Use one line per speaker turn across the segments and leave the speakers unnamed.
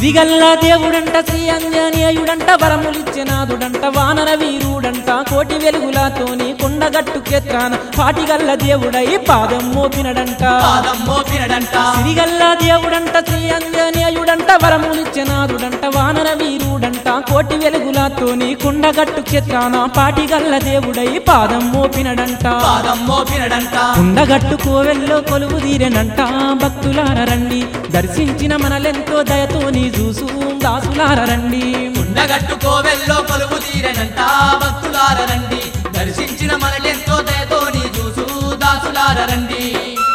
సిరిగల్లా దేవుడంట శ్రీ అంజనేయుడంట వరములిచ్చెనాదుడంట వానర వీరుడంట కోటి వెలుగులతోని కొండగట్టు క్షేత్రాన పాటిగల్ల దేవుడై పాదం మోపినడంట
పాదం మోపినడంట
సిరిగల్లా దేవుడంట శ్రీ అంజనేయుడంట వరములిచ్చెనాదుడంట వానర వీరుడంట కోటి వెలుగులతోని కొండగట్టు క్షేత్రాన పాటిగల్ల దేవుడై పాదం మోపినడంట
పాదం మోపినడంట
కొండగట్టు కోవెల్లో కొలువు తీరెనంట భక్తులార రండి దర్శించిన మనలెంతో దయతోని చూసు దాసులార రండి
ఉండగట్టు కోవెల్లో కొలువు తీరనంట భక్తులార రండి దర్శించిన మనలెంతో దయతో నీ చూసు దాసులార రండి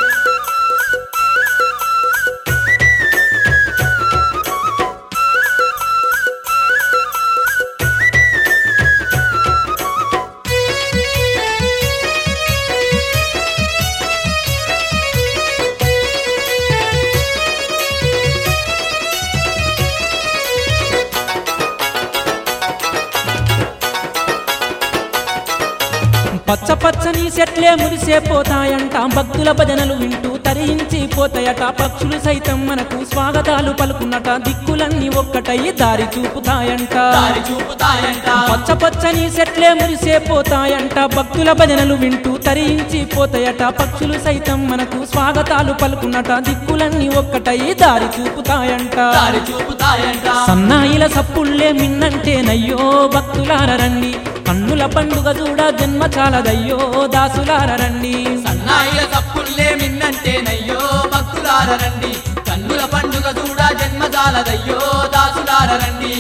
పచ్చ పచ్చని చెట్లే మురిసే పోతాయంట భక్తుల భజనలు వింటూ తరించి పోతాయట పక్షులు సైతం మనకు స్వాగతాలు పలుకున్నట దిక్కులన్నీ ఒక్కటై దారి చూపుతాయంట
దారి చూపుతాయంట
పచ్చ పచ్చని చెట్లే మురిసే పోతాయంట భక్తుల భజనలు వింటూ తరించి పోతాయట పక్షులు సైతం మనకు స్వాగతాలు పలుకున్నట దిక్కులన్నీ ఒక్కటై దారి చూపుతాయంట
దారి చూపుతాయంట
సన్నాయిల సప్పుళ్ళే మిన్నంటే నయ్యో భక్తులార రండి కన్నుల పండుగ చూడ జన్మ చాలదయ్యో దాసులార రండి
సన్నాయిల తప్పుల్లే మిన్నంటే నయ్యో భక్తులార రండి కన్నుల పండుగ చూడ జన్మజాలదయ్యో దాసులార రండి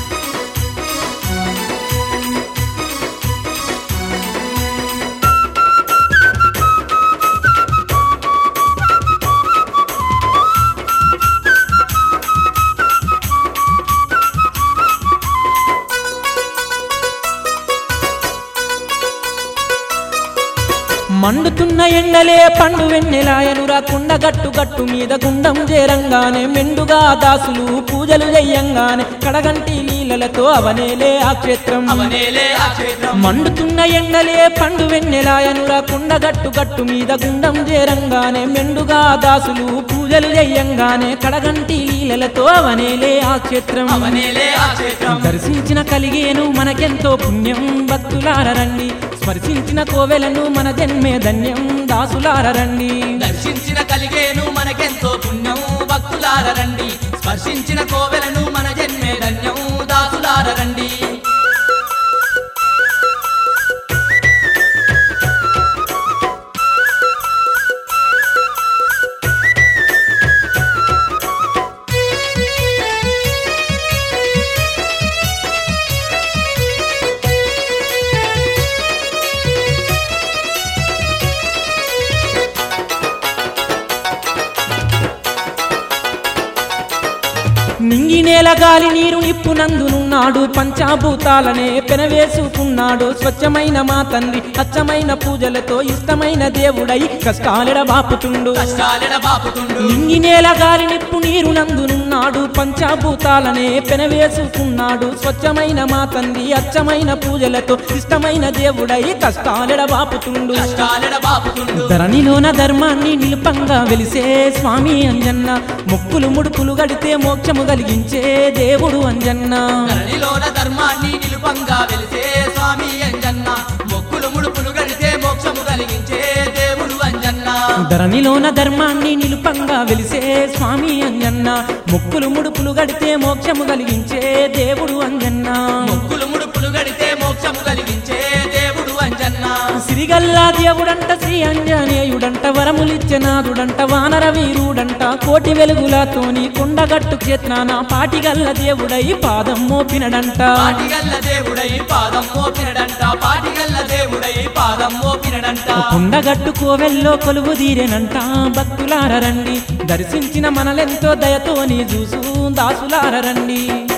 మండుతున్న ఎండలే పండు వెన్నెలాయనురా కుండగట్టు గట్టు మీద గుండం చేరంగానే మెండుగా దాసులు పూజలు చెయ్యంగానే కడగంటి నీళ్ళలతో అవనేలే ఆ క్షేత్రం
అవనేలే ఆ క్షేత్రం
మండుతున్న ఎండలే పండు వెన్నెలాయనురా కుండగట్టు గట్టు మీద గుండం చేరంగానే మెండుగా దాసులు పూజలు చెయ్యంగానే కడగంటి లీలలతో అవనేలే ఆ క్షేత్రం
అవనేలే ఆ క్షేత్రం
దర్శించిన కలిగేను మనకెంతో పుణ్యం భక్తులార రండి స్పర్శించిన కోవెలను మన జన్మే ధన్యం దాసులార రండి
దర్శించిన కలిగేను మనకెంతో పుణ్యం భక్తులార రండి స్పర్శించిన కోవెలను మన జన్మే ధన్యం దాసులార రండి
నింగి నేల గాలి నీరు నిప్పు నందునున్నాడు పంచాభూతాలనే పెనవేసుకున్నాడు స్వచ్ఛమైన మా తండ్రి అచ్చమైన పూజలతో ఇష్టమైన దేవుడై కష్టాలెడ బాపుతుండు
కష్టాలెడ బాపుతుండు
నింగి నేల గాలి నిప్పు నీరు నందునున్నాడు పంచాభూతాలనే పెనవేసుకున్నాడు స్వచ్ఛమైన మా తండ్రి అచ్చమైన పూజలతో ఇష్టమైన దేవుడై కష్టాలెడ బాపుతుండు
కష్టాలెడ బాపుతుండు
ధరణిలోన ధర్మాన్ని నిలుపంగా వెలిసే స్వామి అంజన్న మొక్కులు ముడుపులు గడితే మోక్షము కలిగించే దేవుడు అంజన్న
ధరణిలోన ధర్మాన్ని నిలుపంగా వెలిసే స్వామి అంజన్న మొక్కులు ముడుపులు గడితే మోక్షము కలిగించే దేవుడు అంజన్న
ధరణిలోన ధర్మాన్ని నిలుపంగా వెలిసే స్వామి అంజన్న మొక్కులు ముడుపులు గడితే మోక్షము కలిగించే దేవుడు అంజన్న
మొక్కులు ముడుపులు గడితే మోక్షము కలిగించే దేవుడు అంజన్న
సిరిగల్లా దేవుడంట శ్రీ అంజనేయుడంట వరములిచ్చెనాదుడంట వానర వీరుడంట కోటి వెలుగులతోని కొండగట్టు క్షేత్రాన పాటిగల్ల దేవుడై పాదం మోపినడంట
పాటిగల్ల దేవుడై పాదం మోపినడంట పాటిగల్ల దేవుడై పాదం మోపినడంట
కొండగట్టు కోవెల్లో కొలువు తీరెనంట భక్తులార రండి దర్శించిన మనలెంతో దయతోని చూసు దాసులార రండి